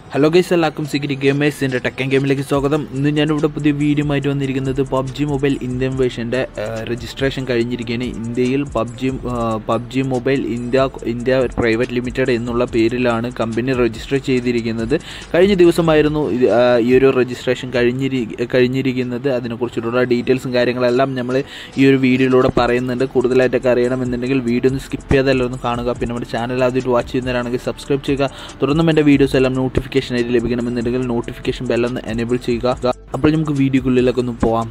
hello guys എല്ലാവർക്കും സിഗിരി ഗെയിമേഴ്സിൻ്റെ ടെക്കൻ ഗെയിമിലേക്ക് സ്വാഗതം ഇന്ന് ഞാനിവിടെ പുതിയ വീഡിയോ ആയിട്ട് വന്നിരിക്കുന്നത് പബ്ജി മൊബൈൽ ഇന്ത്യൻ വേർഷൻ്റെ രജിസ്ട്രേഷൻ കഴിഞ്ഞിരിക്കുകയാണ് ഇന്ത്യയിൽ PUBG PUBG mobile India India private limited എന്നുള്ള പേരിലാണ് കമ്പനി രജിസ്റ്റർ ചെയ്തിരിക്കുന്നത് കഴിഞ്ഞ ദിവസമായിരുന്നു ഇത്, ആ, ഈ ഒരു രജിസ്ട്രേഷൻ കഴിഞ്ഞിരി കഴിഞ്ഞിരിക്കുന്നത് അതിനെക്കുറിച്ചിട്ടുള്ള ഡീറ്റെയിൽസും കാര്യങ്ങളെല്ലാം നമ്മൾ ഈ ഒരു വീഡിയോയിലൂടെ പറയുന്നുണ്ട് കൂടുതലായിട്ടൊക്കെ അറിയണമെന്നുണ്ടെങ്കിൽ വീഡിയോ ഒന്ന് സ്കിപ്പ് ചെയ്താലും ഒന്ന് കാണുക പിന്നെ നമ്മുടെ ചാനൽ ആദ്യമായിട്ട് വാച്ച് ചെയ്യുന്നവരാണെങ്കിൽ സബ്സ്ക്രൈബ് ചെയ്യുക തുടർന്നും എൻ്റെ വീഡിയോസ് എല്ലാം നോട്ടിഫിക്കേഷൻ ആയിട്ട് ലഭിക്കണമെന്നുണ്ടെങ്കിൽ നോട്ടിഫിക്കേഷൻ ബെല്ലൊന്ന് എനേബിൾ ചെയ്യുക അപ്പോൾ നമുക്ക് വീഡിയോക്കുള്ളിലൊക്കെ ഒന്ന് പോവാം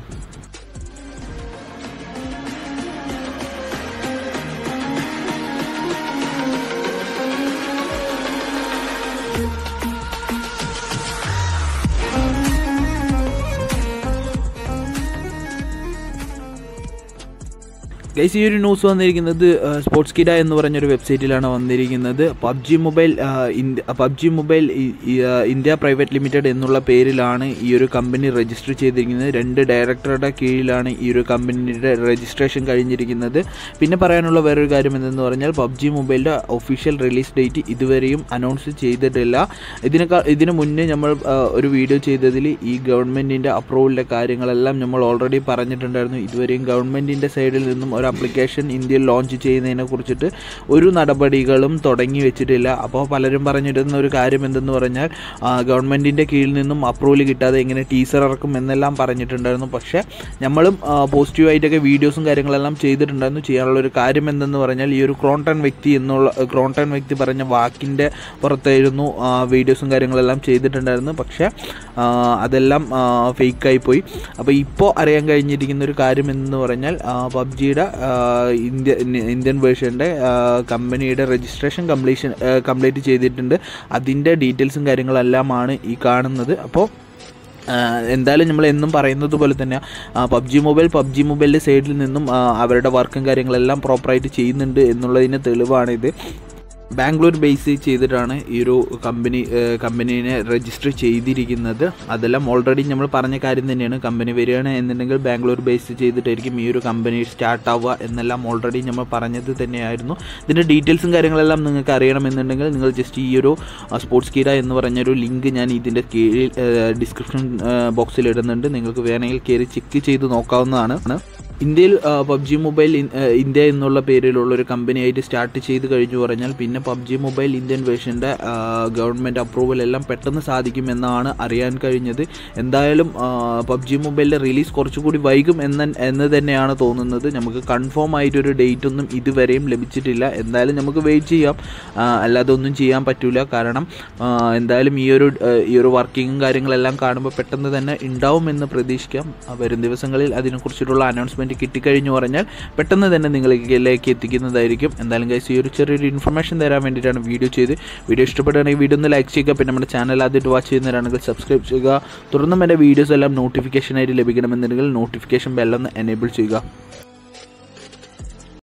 ഗൈസ് ഈ ഒരു ന്യൂസ് വന്നിരിക്കുന്നത് സ്പോർട്സ് കിഡ എന്ന് പറഞ്ഞൊരു വെബ്സൈറ്റിലാണ് വന്നിരിക്കുന്നത് PUBG mobile India PUBG mobile ഇ- ഇ- ആ, ഇന്ത്യ പ്രൈവറ്റ് ലിമിറ്റഡ് എന്നുള്ള പേരിലാണ് ഈ ഒരു കമ്പനി രജിസ്റ്റർ ചെയ്തിരിക്കുന്നത് രണ്ട് ഡയറക്ടറുടെ കീഴിലാണ് ഈ ഒരു കമ്പനിയുടെ രജിസ്ട്രേഷൻ കഴിഞ്ഞിരിക്കുന്നത് പിന്നെ പറയാനുള്ള വേറൊരു കാര്യം എന്തെന്ന് പറഞ്ഞാൽ പബ്ജി മൊബൈലിൻ്റെ ഒഫീഷ്യൽ റിലീസ് ഡേറ്റ് ഇതുവരെയും അനൗൺസ് ചെയ്തിട്ടില്ല ഇതിനേക്കാൾ ഇതിനു മുന്നേ നമ്മൾ ആ, ഒരു വീഡിയോ ചെയ്തതിൽ ഈ ഗവൺമെൻറ്റിൻ്റെ അപ്രൂവലിൻ്റെ കാര്യങ്ങളെല്ലാം നമ്മൾ ഓൾറെഡി പറഞ്ഞിട്ടുണ്ടായിരുന്നു ഇതുവരെയും ഗവൺമെൻറ്റിൻ്റെ സൈഡിൽ നിന്നും ഒരു ആപ്ലിക്കേഷൻ ഇന്ത്യയിൽ ലോഞ്ച് ചെയ്യുന്നതിനെ കുറിച്ചിട്ട് ഒരു നടപടികളും തുടങ്ങി വെച്ചിട്ടില്ല അപ്പോൾ പലരും പറഞ്ഞിരുന്ന ഒരു കാര്യം എന്തെന്ന് പറഞ്ഞാൽ ഗവൺമെൻറ്റിൻ്റെ കീഴിൽ നിന്നും അപ്രൂവൽ കിട്ടാതെ എങ്ങനെ ടീസർ ഇറക്കും എന്നെല്ലാം പറഞ്ഞിട്ടുണ്ടായിരുന്നു പക്ഷേ നമ്മളും പോസിറ്റീവായിട്ടൊക്കെ വീഡിയോസും കാര്യങ്ങളെല്ലാം ചെയ്തിട്ടുണ്ടായിരുന്നു ചെയ്യാനുള്ള ഒരു കാര്യം എന്തെന്ന് പറഞ്ഞാൽ ഈ ഒരു ക്രോൺടൺ വ്യക്തി എന്നുള്ള ക്രോൺടൺ വ്യക്തി പറഞ്ഞ വാക്കിൻ്റെ പുറത്തായിരുന്നു വീഡിയോസും കാര്യങ്ങളെല്ലാം ചെയ്തിട്ടുണ്ടായിരുന്നു പക്ഷേ ആ, അതെല്ലാം ഫേക്കായി പോയി അപ്പോൾ ഇപ്പോൾ അറിയാൻ കഴിഞ്ഞിരിക്കുന്ന ഒരു കാര്യം എന്ന് പറഞ്ഞാൽ പബ്ജിയുടെ ഇന്ത്യ ഇന്ത്യൻ വേർഷൻ്റെ കമ്പനിയുടെ രജിസ്ട്രേഷൻ കംപ്ലീഷൻ കംപ്ലീറ്റ് ചെയ്തിട്ടുണ്ട് അതിൻ്റെ ഡീറ്റെയിൽസും കാര്യങ്ങളെല്ലാമാണ് ഈ കാണുന്നത് അപ്പോൾ ആഹ് എന്തായാലും നമ്മൾ എന്നും പറയുന്നത് പോലെ തന്നെ പബ്ജി മൊബൈൽ പബ്ജി മൊബൈലിൻ്റെ സൈഡിൽ നിന്നും ആഹ് അവരുടെ വർക്കും കാര്യങ്ങളെല്ലാം പ്രോപ്പറായിട്ട് ചെയ്യുന്നുണ്ട് എന്നുള്ളതിന് തെളിവാണിത് ബാംഗ്ലൂർ ബേസ് ചെയ്തിട്ടാണ് ഈ ഒരു കമ്പനി കമ്പനീനെ രജിസ്റ്റർ ചെയ്തിരിക്കുന്നത് അതെല്ലാം ഓൾറെഡി നമ്മൾ പറഞ്ഞ കാര്യം തന്നെയാണ് കമ്പനി വരികയാണ് എന്നുണ്ടെങ്കിൽ ബാംഗ്ലൂർ ബേസ് ചെയ്തിട്ടായിരിക്കും ഈ ഒരു കമ്പനി സ്റ്റാർട്ട് ആവുക എന്നെല്ലാം ഓൾറെഡി നമ്മൾ പറഞ്ഞത് തന്നെയായിരുന്നു ഇതിൻ്റെ ഡീറ്റെയിൽസും കാര്യങ്ങളെല്ലാം നിങ്ങൾക്ക് അറിയണമെന്നുണ്ടെങ്കിൽ നിങ്ങൾ ജസ്റ്റ് ഈ ഒരു സ്പോർട്സ് കീര എന്ന് പറഞ്ഞൊരു ലിങ്ക് ഞാൻ ഇതിൻ്റെ കീഴിൽ ഡിസ്ക്രിപ്ഷൻ ബോക്സിൽ ഇടുന്നുണ്ട് നിങ്ങൾക്ക് വേണമെങ്കിൽ കയറി ചെക്ക് ചെയ്ത് നോക്കാവുന്നതാണ് ഇന്ത്യയിൽ പബ്ജി മൊബൈൽ ഇൻ- ആ, ഇന്ത്യ എന്നുള്ള പേരിലുള്ള ഒരു കമ്പനിയായിട്ട് സ്റ്റാർട്ട് ചെയ്ത് കഴിഞ്ഞു പറഞ്ഞാൽ പിന്നെ പബ്ജി മൊബൈൽ ഇന്ത്യൻ വേർഷൻ്റെ ഗവൺമെൻറ് അപ്രൂവൽ എല്ലാം പെട്ടെന്ന് സാധിക്കുമെന്നാണ് അറിയാൻ കഴിഞ്ഞത് എന്തായാലും പബ്ജി മൊബൈലിൻ്റെ റിലീസ് കുറച്ചുകൂടി വൈകും എന്ന് എന്ന് തന്നെയാണ് തോന്നുന്നത് നമുക്ക് കൺഫേം ആയിട്ടൊരു ഡേറ്റ് ഒന്നും ഇതുവരെയും ലഭിച്ചിട്ടില്ല എന്തായാലും നമുക്ക് വെയിറ്റ് ചെയ്യാം ആ, അല്ലാതെ ഒന്നും ചെയ്യാൻ പറ്റില്ല കാരണം ആ, എന്തായാലും ഈ ഒരു ആ, ഈ ഒരു വർക്കിങ്ങും കാര്യങ്ങളെല്ലാം കാണുമ്പോൾ പെട്ടെന്ന് തന്നെ ഉണ്ടാവുമെന്ന് പ്രതീക്ഷിക്കാം ആ, വരും ദിവസങ്ങളിൽ അതിനെക്കുറിച്ചിട്ടുള്ള അനൗൺസ്മെൻറ്റ് കിട്ടിക്കഴിഞ്ഞു പറഞ്ഞാൽ പെട്ടെന്ന് തന്നെ നിങ്ങളിലേക്ക് എത്തിക്കുന്നതായിരിക്കും എന്തായാലും ഗൈസ് ഈ ഒരു ചെറിയൊരു ഇൻഫർമേഷൻ തരാൻ വേണ്ടിയിട്ടാണ് വീഡിയോ ചെയ്ത് വീഡിയോ ഇഷ്ടപ്പെടുകയാണെങ്കിൽ വീഡിയോ ഒന്ന് ലൈക്ക് ചെയ്യുക പിന്നെ നമ്മുടെ ചാനൽ ആദ്യമായിട്ട് വാച്ച് ചെയ്യുന്നവരാണെങ്കിൽ സബ്സ്ക്രൈബ് ചെയ്യുക തുടർന്നും എൻ്റെ വീഡിയോസ് എല്ലാം നോട്ടിഫിക്കേഷനായിട്ട് ലഭിക്കണമെന്നുണ്ടെങ്കിൽ നോട്ടിഫിക്കേഷൻ ബെല്ലൊന്ന് എനേബിൾ ചെയ്യുക